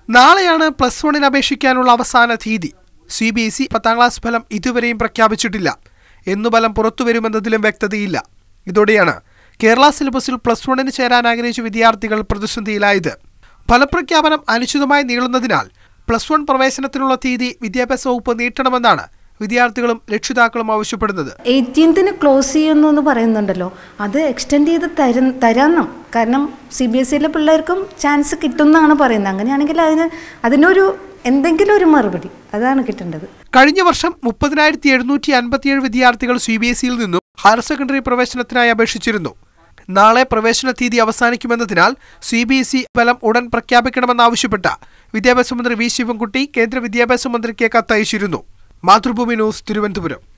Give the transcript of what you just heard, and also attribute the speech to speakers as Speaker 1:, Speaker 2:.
Speaker 1: നാളെയാണ് പ്ലസ് വണ്ണിന് അപേക്ഷിക്കാനുള്ള അവസാന തീയതി സി ബി എസ് ഇ പത്താം ക്ലാസ് ഫലം ഇതുവരെയും പ്രഖ്യാപിച്ചിട്ടില്ല എന്നു ഫലം പുറത്തുവരുമെന്നതിലും വ്യക്തതയില്ല ഇതോടെയാണ് കേരള സിലബസിൽ പ്ലസ് വണ്ണിന് ചേരാൻ ആഗ്രഹിച്ച വിദ്യാർത്ഥികൾ പ്രതിസന്ധിയിലായത് ഫലപ്രഖ്യാപനം അനിശ്ചിതമായി നീളുന്നതിനാൽ പ്ലസ് വൺ പ്രവേശനത്തിനുള്ള തീയതി വിദ്യാഭ്യാസ വകുപ്പ് നീട്ടണമെന്നാണ് വിദ്യാർത്ഥികളും രക്ഷിതാക്കളും ആവശ്യപ്പെടുന്നത്
Speaker 2: എയ്റ്റീൻത്തിന് ക്ലോസ് ചെയ്യുന്നു എന്ന് പറയുന്നുണ്ടല്ലോ അത് എക്സ്റ്റെൻഡ് ചെയ്ത് തരും തരാണം കാരണം സി ബി എസ് സിയിലെ പിള്ളേർക്കും ചാൻസ് കിട്ടുമെന്നാണ് പറയുന്നത് അങ്ങനെയാണെങ്കിൽ അതിന് അതിനൊരു എന്തെങ്കിലും ഒരു മറുപടി അതാണ് കിട്ടേണ്ടത്
Speaker 1: കഴിഞ്ഞ വർഷം മുപ്പതിനായിരത്തി എഴുന്നൂറ്റി അൻപത്തിയേഴ് വിദ്യാർത്ഥികൾ സി ബി എസ് ഇയിൽ നിന്നും ഹയർ സെക്കൻഡറി പ്രവേശനത്തിനായി അപേക്ഷിച്ചിരുന്നു നാളെ പ്രവേശന തീയതി അവസാനിക്കുമെന്നതിനാൽ സി ബി എസ് ഇ ഫലം ഉടൻ പ്രഖ്യാപിക്കണമെന്നാവശ്യപ്പെട്ട വിദ്യാഭ്യാസ മന്ത്രി വി ശിവൻകുട്ടി കേന്ദ്ര വിദ്യാഭ്യാസ മന്ത്രിക്ക് കത്തയച്ചിരുന്നു മാതൃഭൂമി ന്യൂസ് തിരുവനന്തപുരം